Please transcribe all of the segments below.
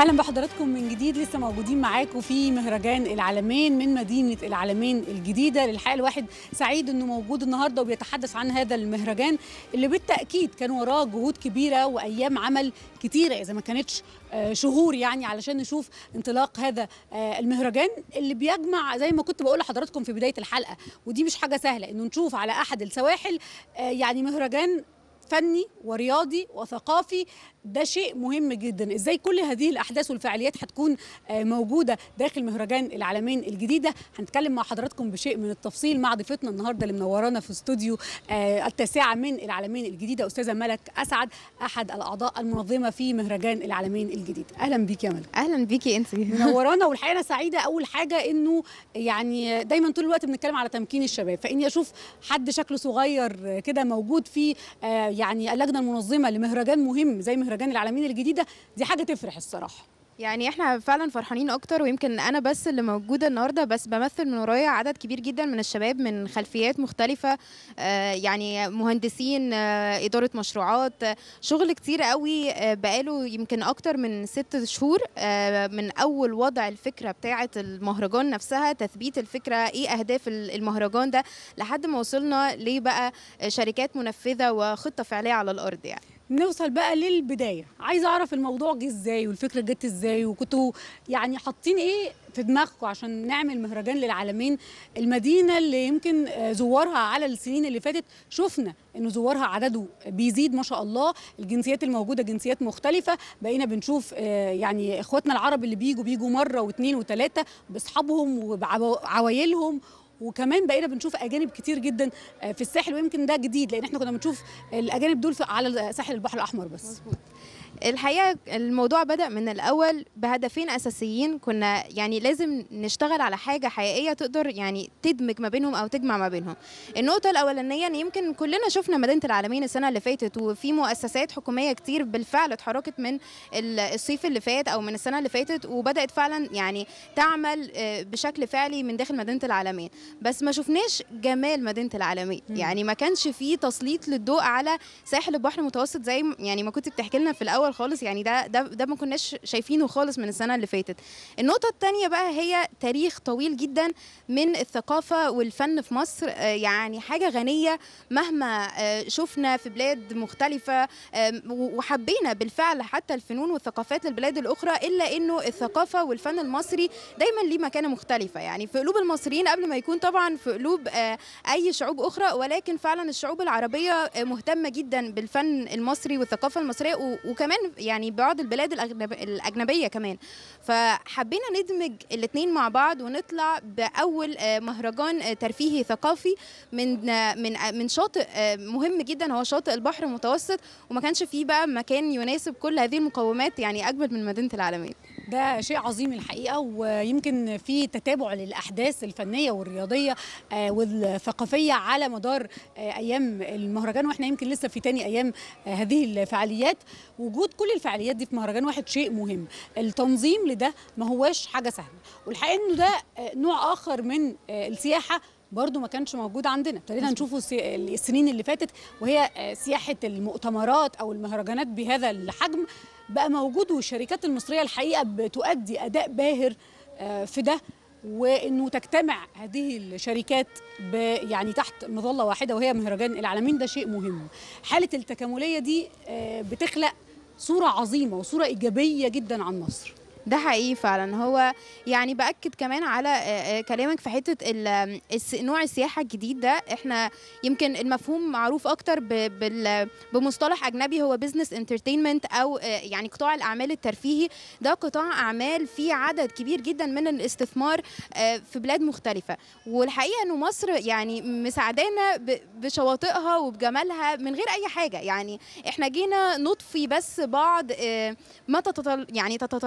اهلا بحضراتكم من جديد لسه موجودين معاكم في مهرجان العالمين من مدينه العالمين الجديده للحقيقه الواحد سعيد انه موجود النهارده وبيتحدث عن هذا المهرجان اللي بالتاكيد كان وراه جهود كبيره وايام عمل كتيره اذا ما كانتش آه، شهور يعني علشان نشوف انطلاق هذا آه، المهرجان اللي بيجمع زي ما كنت بقول لحضراتكم في بدايه الحلقه ودي مش حاجه سهله انه نشوف على احد السواحل آه، يعني مهرجان فني ورياضي وثقافي ده شيء مهم جدا ازاي كل هذه الاحداث والفعاليات هتكون آه، موجوده داخل مهرجان العالمين الجديده هنتكلم مع حضراتكم بشيء من التفصيل مع ضيفتنا النهارده اللي منورانا في استوديو آه، التاسعه من العالمين الجديده استاذه ملك اسعد احد الاعضاء المنظمه في مهرجان العالمين الجديد اهلا بيك يا ملك اهلا بيكي انت منورانا والحقيقه انا سعيده اول حاجه انه يعني دايما طول الوقت بنتكلم على تمكين الشباب فاني اشوف حد شكله صغير كده موجود في آه، يعني اللجنه المنظمه لمهرجان مهم زي مهرجان العالمين الجديده دي حاجه تفرح الصراحه يعني احنا فعلا فرحانين اكتر ويمكن انا بس اللي موجوده النهارده بس بمثل من ورايا عدد كبير جدا من الشباب من خلفيات مختلفه آه يعني مهندسين آه اداره مشروعات آه شغل كتير قوي آه بقاله يمكن اكتر من ست شهور آه من اول وضع الفكره بتاعه المهرجان نفسها تثبيت الفكره ايه اهداف المهرجان ده لحد ما وصلنا ليه بقى شركات منفذه وخطه فعليه على الارض يعني نوصل بقى للبدايه عايزه اعرف الموضوع جه ازاي والفكره جت ازاي وكنتوا يعني حاطين ايه في دماغكم عشان نعمل مهرجان للعالمين المدينه اللي يمكن آه، زوارها على السنين اللي فاتت شفنا انه زوارها عدده بيزيد ما شاء الله الجنسيات الموجوده جنسيات مختلفه بقينا بنشوف آه، يعني اخواتنا العرب اللي بيجوا بيجوا مره واثنين وثلاثه باصحابهم وبعوايلهم وكمان بقينا بنشوف اجانب كتير جدا آه، في الساحل ويمكن ده جديد لان احنا كنا بنشوف الاجانب دول في- على ساحل البحر الاحمر بس الحقيقه الموضوع بدا من الاول بهدفين اساسيين كنا يعني لازم نشتغل على حاجه حقيقيه تقدر يعني تدمج ما بينهم او تجمع ما بينهم النقطه الاولانيه ان يمكن كلنا شفنا مدينه العالمين السنه اللي فاتت وفي مؤسسات حكوميه كتير بالفعل اتحركت من ال- الصيف اللي فات او من السنه اللي فاتت وبدات فعلا يعني تعمل آه، بشكل فعلي من داخل مدينه العالمين بس ما شفناش جمال مدينه العالمين مم. يعني ما كانش فيه تسليط للضوء على ساحل البحر المتوسط زي م- يعني ما كنت بتحكي لنا في الاول خالص يعني ده ده ده ما كناش شايفينه خالص من السنه اللي فاتت النقطه الثانيه بقى هي تاريخ طويل جدا من الثقافه والفن في مصر آه، يعني حاجه غنيه مهما آه، شفنا في بلاد مختلفه آم، و- وحبينا بالفعل حتى الفنون والثقافات للبلاد الاخرى الا انه الثقافه والفن المصري دايما ليه مكانه مختلفه يعني في قلوب المصريين قبل ما يكون طبعا في قلوب آه، اي شعوب اخرى ولكن فعلا الشعوب العربيه آه، مهتمه جدا بالفن المصري والثقافه المصريه و- وكمان يعني بعض البلاد الأجنب الاجنبيه كمان فحبينا ندمج الاثنين مع بعض ونطلع باول آه، مهرجان آه، ترفيهي ثقافي من آه، من آه، من شاطئ آه، مهم جدا هو شاطئ البحر المتوسط وما كانش فيه بقى مكان يناسب كل هذه المقومات يعني اجمل من مدينه العالمين ده شيء عظيم الحقيقه ويمكن في تتابع للاحداث الفنيه والرياضيه آه، والثقافيه على مدار آه، ايام المهرجان واحنا يمكن لسه في تاني ايام آه، هذه الفعاليات وجود كل الفعاليات دي في مهرجان واحد شيء مهم التنظيم لده ما هواش حاجه سهله والحقيقه انه ده آه، نوع اخر من آه، السياحه برضو ما كانش موجود عندنا ابتدينا نشوفه السي- السنين اللي فاتت وهي آه، سياحه المؤتمرات او المهرجانات بهذا الحجم بقى موجود والشركات المصريه الحقيقه بتؤدي اداء باهر آه، في ده وانه تجتمع هذه الشركات ب يعني تحت مظله واحده وهي مهرجان العالمين ده شيء مهم حاله التكامليه دي آه، بتخلق صوره عظيمه وصوره ايجابيه جدا عن مصر ده حقيقي فعلا هو يعني باكد كمان على آه، آه، كلامك في حته ال- الس- نوع السياحه الجديد ده احنا يمكن المفهوم معروف اكتر ب- بال- بمصطلح اجنبي هو بزنس انترتينمنت او آه، يعني قطاع الاعمال الترفيهي ده قطاع اعمال فيه عدد كبير جدا من الاستثمار آه، في بلاد مختلفه والحقيقه انه مصر يعني مساعدانا ب- بشواطئها وبجمالها من غير اي حاجه يعني احنا جينا نضفي بس بعض آه، ما تتطل يعني تتطلبه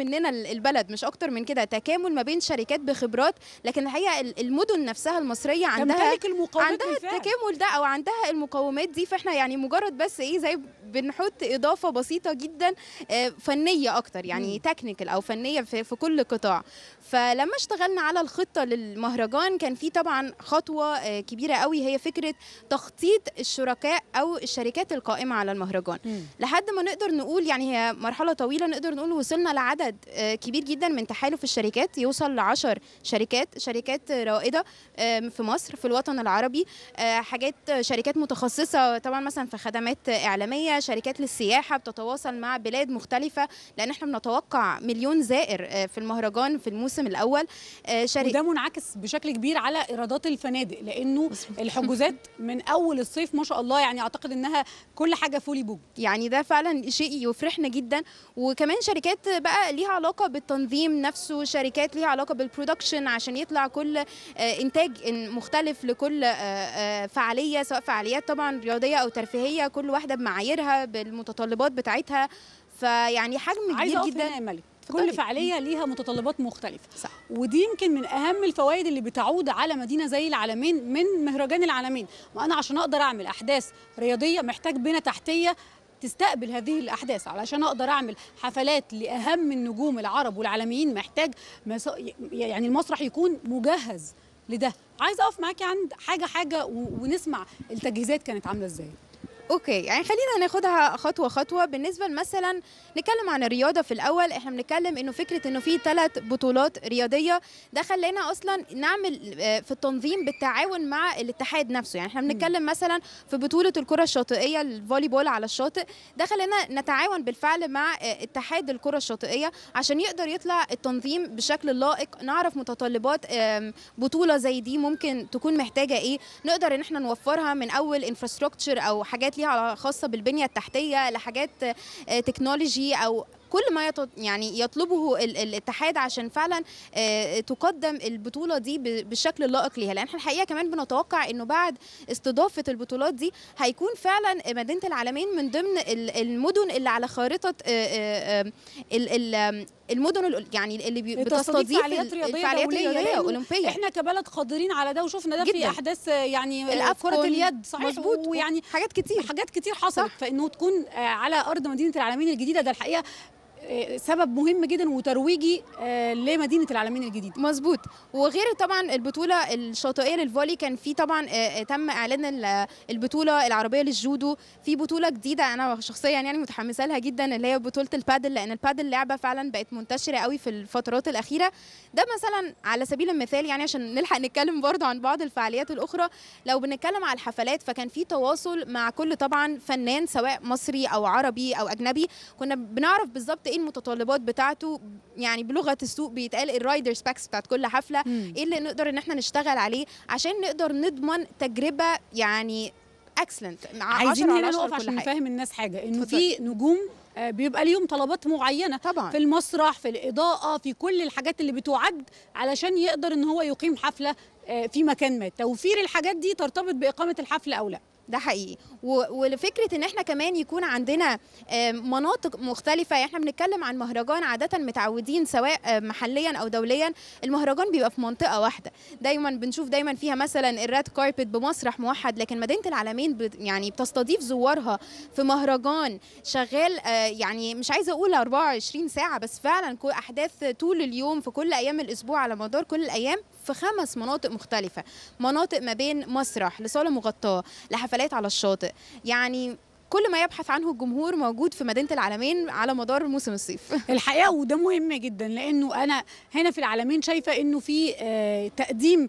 مننا ال- البلد مش اكتر من كده تكامل ما بين شركات بخبرات لكن الحقيقه ال- المدن نفسها المصريه عندها تمتلك المقاومات عندها بالفعل. التكامل ده او عندها المقومات دي فاحنا يعني مجرد بس ايه زي بنحط اضافه بسيطه جدا آه، فنيه اكتر يعني تكنيكال او فنيه في, في كل قطاع فلما اشتغلنا على الخطه للمهرجان كان في طبعا خطوه آه، كبيره قوي هي فكره تخطيط الشركاء او الشركات القائمه على المهرجان مم. لحد ما نقدر نقول يعني هي مرحله طويله نقدر نقول وصلنا لعدد آه، كبير جدا من تحالف الشركات يوصل لعشر شركات شركات رائده آم، في مصر في الوطن العربي آه، حاجات شركات متخصصه طبعا مثلا في خدمات اعلاميه شركات للسياحه بتتواصل مع بلاد مختلفه لان احنا بنتوقع مليون زائر آه، في المهرجان في الموسم الاول آه، شركات وده منعكس بشكل كبير على ايرادات الفنادق لانه الحجوزات من اول الصيف ما شاء الله يعني اعتقد انها كل حاجه فولي بوك يعني ده فعلا شيء يفرحنا جدا وكمان شركات بقى ليها علاقه بالتنظيم نفسه شركات ليها علاقه بالبرودكشن عشان يطلع كل آه، انتاج إن- مختلف لكل آه، آه، فعاليه سواء فعاليات طبعا رياضيه او ترفيهيه كل واحده بمعاييرها بالمتطلبات بتاعتها فيعني حجم عايزه كبير اقف هنا جدا يا ملك اتفضلي. كل فعاليه ليها متطلبات مختلفه صح. ودي يمكن من اهم الفوائد اللي بتعود على مدينه زي العالمين من مهرجان العالمين وانا عشان اقدر اعمل احداث رياضيه محتاج بنى تحتيه تستقبل هذه الاحداث علشان اقدر اعمل حفلات لاهم النجوم العرب والعالميين محتاج مس... يعني المسرح يكون مجهز لده عايزه اقف معاكي عند حاجه حاجه و... ونسمع التجهيزات كانت عامله ازاي اوكي يعني خلينا ناخدها خطوه خطوه بالنسبه مثلا نتكلم عن الرياضه في الاول احنا بنتكلم انه فكره انه في ثلاث بطولات رياضيه ده خلانا اصلا نعمل آه، في التنظيم بالتعاون مع الاتحاد نفسه يعني احنا بنتكلم مثلا في بطوله الكره الشاطئيه الفولي بول على الشاطئ ده خلانا نتعاون بالفعل مع آه، اتحاد الكره الشاطئيه عشان يقدر يطلع التنظيم بشكل لائق نعرف متطلبات آم، بطوله زي دي ممكن تكون محتاجه ايه نقدر ان احنا نوفرها من اول انفراستراكشر او حاجات ليها علاقة خاصه بالبنيه التحتيه لحاجات آه، تكنولوجي او كل ما يط- يعني يطلبه ال- الاتحاد عشان فعلا آه، تقدم البطوله دي ب- بالشكل اللائق ليها لان احنا الحقيقه كمان بنتوقع انه بعد استضافه البطولات دي هيكون فعلا مدينه العالمين من ضمن ال- المدن اللي على خارطه آه، آه، آه، ال- ال- المدن ال- يعني اللي بي- بتستضيف بتستضيف فعاليات ال- رياضية الفعاليات دولية، الرياضيه لأنه اولمبيه احنا كبلد قادرين على ده وشفنا ده في جداً. احداث يعني آه، الأفكون، كره اليد صحيح مظبوط ويعني حاجات كتير حاجات كتير حصلت فانه تكون آه، على ارض مدينه العالمين الجديده ده الحقيقه آه، سبب مهم جدا وترويجي آه، لمدينه العالمين الجديده مظبوط وغير طبعا البطوله الشاطئيه للفولي كان في طبعا آه، آه، تم اعلان ال- البطوله العربيه للجودو في بطوله جديده انا شخصيا يعني متحمسه لها جدا اللي هي بطوله البادل لان البادل لعبه فعلا بقت منتشره قوي في الفترات الاخيره ده مثلا على سبيل المثال يعني عشان نلحق نتكلم برضه عن بعض الفعاليات الاخرى لو بنتكلم على الحفلات فكان في تواصل مع كل طبعا فنان سواء مصري او عربي او اجنبي كنا بنعرف بالظبط ايه المتطلبات بتاعته يعني بلغه السوق بيتقال الرايدر سبيكس بتاعت كل حفله مم. ايه اللي نقدر ان احنا نشتغل عليه عشان نقدر نضمن تجربه يعني اكسلنت عايزين هنا نقف عشان نفهم الناس حاجه انه في نجوم آه، بيبقى ليهم طلبات معينه طبعا في المسرح في الإضاءة في كل الحاجات اللي بتعد علشان يقدر ان هو يقيم حفلة آه، في مكان ما توفير الحاجات دي ترتبط بإقامة الحفلة أو لا ده حقيقي و- ولفكره ان احنا كمان يكون عندنا آم، مناطق مختلفه يعني احنا بنتكلم عن مهرجان عاده متعودين سواء آم، محليا او دوليا المهرجان بيبقى في منطقه واحده دايما بنشوف دايما فيها مثلا الراد كاربت بمسرح موحد لكن مدينه العالمين بت- يعني بتستضيف زوارها في مهرجان شغال آه، يعني مش عايزه اقول 24 ساعه بس فعلا كل احداث طول اليوم في كل ايام الاسبوع على مدار كل الايام في خمس مناطق مختلفه مناطق ما بين مسرح لصاله مغطاه لحفلات على الشاطئ يعني كل ما يبحث عنه الجمهور موجود في مدينه العالمين على مدار موسم الصيف الحقيقة وده مهم جدا لأنه أنا هنا في العالمين شايفة إنه في آه، تقديم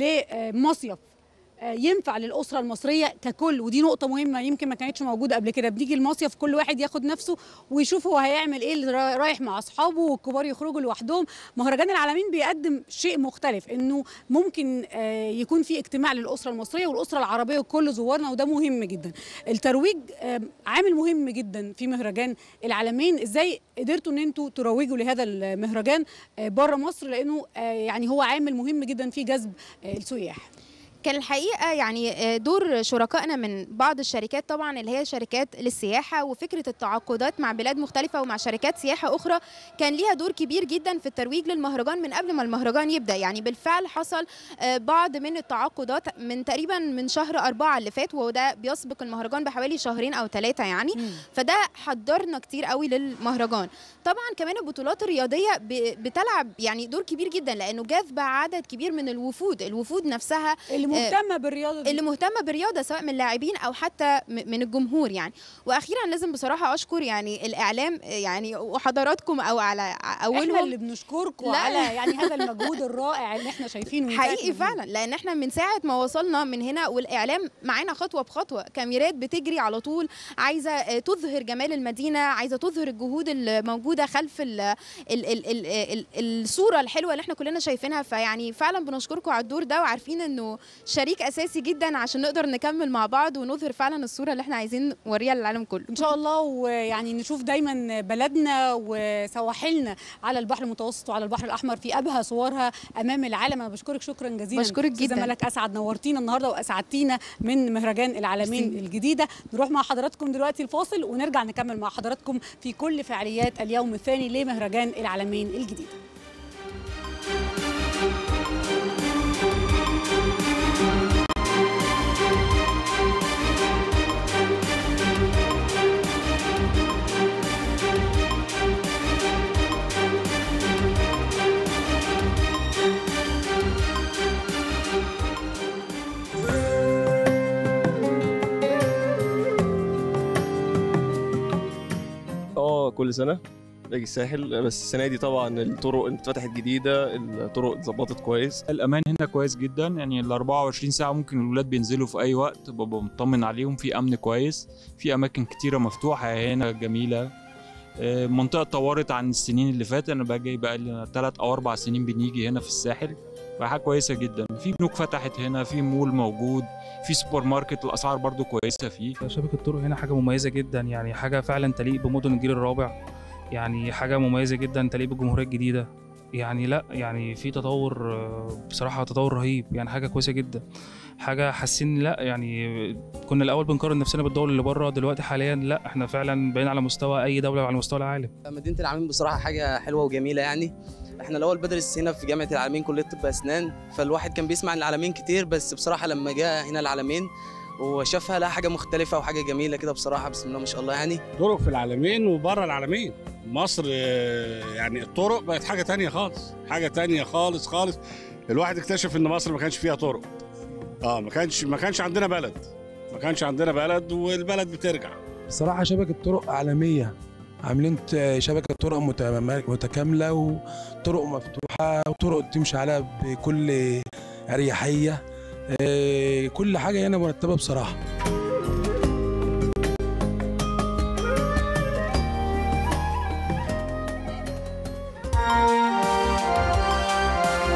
لمصيف آه، ينفع للأسرة المصرية ككل ودي نقطة مهمة يمكن ما كانتش موجودة قبل كده بنيجي المصيف كل واحد ياخد نفسه ويشوف هو هيعمل ايه اللي را- رايح مع أصحابه والكبار يخرجوا لوحدهم مهرجان العالمين بيقدم شيء مختلف إنه ممكن آه، يكون في اجتماع للأسرة المصرية والأسرة العربية وكل زوارنا وده مهم جدا الترويج آه، عامل مهم جدا في مهرجان العالمين ازاي قدرتوا ان انتوا تروجوا لهذا المهرجان بره مصر لانه آه، يعني هو عامل مهم جدا في جذب آه، السياح كان الحقيقه يعني آه، دور شركائنا من بعض الشركات طبعا اللي هي شركات للسياحه وفكره التعاقدات مع بلاد مختلفه ومع شركات سياحه اخرى كان ليها دور كبير جدا في الترويج للمهرجان من قبل ما المهرجان يبدا يعني بالفعل حصل آه، بعض من التعاقدات من تقريبا من شهر أربعة اللي فات وده بيسبق المهرجان بحوالي شهرين او ثلاثه يعني مم. فده حضرنا كتير قوي للمهرجان طبعا كمان البطولات الرياضيه ب- بتلعب يعني دور كبير جدا لانه جاذب عدد كبير من الوفود الوفود نفسها اللي مهتمه بالرياضه دي اللي مهتمه بالرياضه سواء من اللاعبين او حتى م- من الجمهور يعني واخيرا لازم بصراحه اشكر يعني الاعلام يعني وحضراتكم او على احنا اولهم اللي بنشكركم لا. على يعني هذا المجهود الرائع اللي احنا شايفينه من ساعة حقيقي ما فعلا لان احنا من ساعه ما وصلنا من هنا والاعلام معانا خطوه بخطوه كاميرات بتجري على طول عايزه آه، تظهر جمال المدينه عايزه تظهر الجهود الموجوده خلف ال ال ال ال ال الصوره الحلوه اللي احنا كلنا شايفينها فيعني فعلا بنشكركم على الدور ده وعارفين انه شريك اساسي جدا عشان نقدر نكمل مع بعض ونظهر فعلا الصوره اللي احنا عايزين نوريها للعالم كله ان شاء الله ويعني نشوف دايما بلدنا وسواحلنا على البحر المتوسط وعلى البحر الاحمر في ابهى صورها امام العالم انا بشكرك شكرا جزيلا بشكرك أستاذة جداً. ملك اسعد نورتينا النهارده واسعدتينا من مهرجان العالمين ميرسي. الجديده نروح مع حضراتكم دلوقتي الفاصل ونرجع نكمل مع حضراتكم في كل فعاليات اليوم الثاني لمهرجان العالمين الجديده اه كل سنه باجي الساحل بس السنه دي طبعا الطرق اتفتحت جديده الطرق اتظبطت كويس الامان هنا كويس جدا يعني ال 24 ساعه ممكن الولاد بينزلوا في اي وقت ببقى مطمن عليهم في امن كويس في اماكن كتيره مفتوحه هنا جميله آه، المنطقه اتطورت عن السنين اللي فاتت انا باجي بقى لنا 3 او 4 سنين بنيجي هنا في الساحل بقى حاجه كويسه جدا في بنوك فتحت هنا في مول موجود في سوبر ماركت الاسعار برضو كويسه فيه شبكة الطرق هنا حاجة مميزة جدا يعني حاجة فعلا تليق بمدن الجيل الرابع يعني حاجة مميزة جدا تليق بالجمهورية الجديدة يعني لا يعني في تطور آه، بصراحة تطور رهيب يعني حاجة كويسة جدا حاجة حاسين لا يعني كنا الأول بنقارن نفسنا بالدول اللي بره دلوقتي حاليا لا احنا فعلا بقينا على مستوى أي دولة على مستوى العالم مدينه العالمين بصراحه حاجه حلوه وجميله يعني احنا الاول بدرس هنا في جامعه العالمين كليه طب اسنان فالواحد كان بيسمع عن العالمين كتير بس بصراحه لما جاء هنا العالمين وشافها لا حاجه مختلفه وحاجه جميله كده بصراحه بسم الله ما شاء الله يعني طرق في العالمين وبره العالمين مصر آه، يعني الطرق بقت حاجة تانية خالص حاجة تانية خالص خالص الواحد اكتشف ان مصر ما كانش فيها طرق اه ما كانش ما كانش عندنا بلد ما كانش عندنا بلد والبلد بترجع بصراحة شبكة طرق عالمية عاملين ت- شبكة طرق متم- متكاملة وطرق مفتوحة وطرق تمشي عليها بكل أريحية آه، كل حاجة هنا مرتبة بصراحة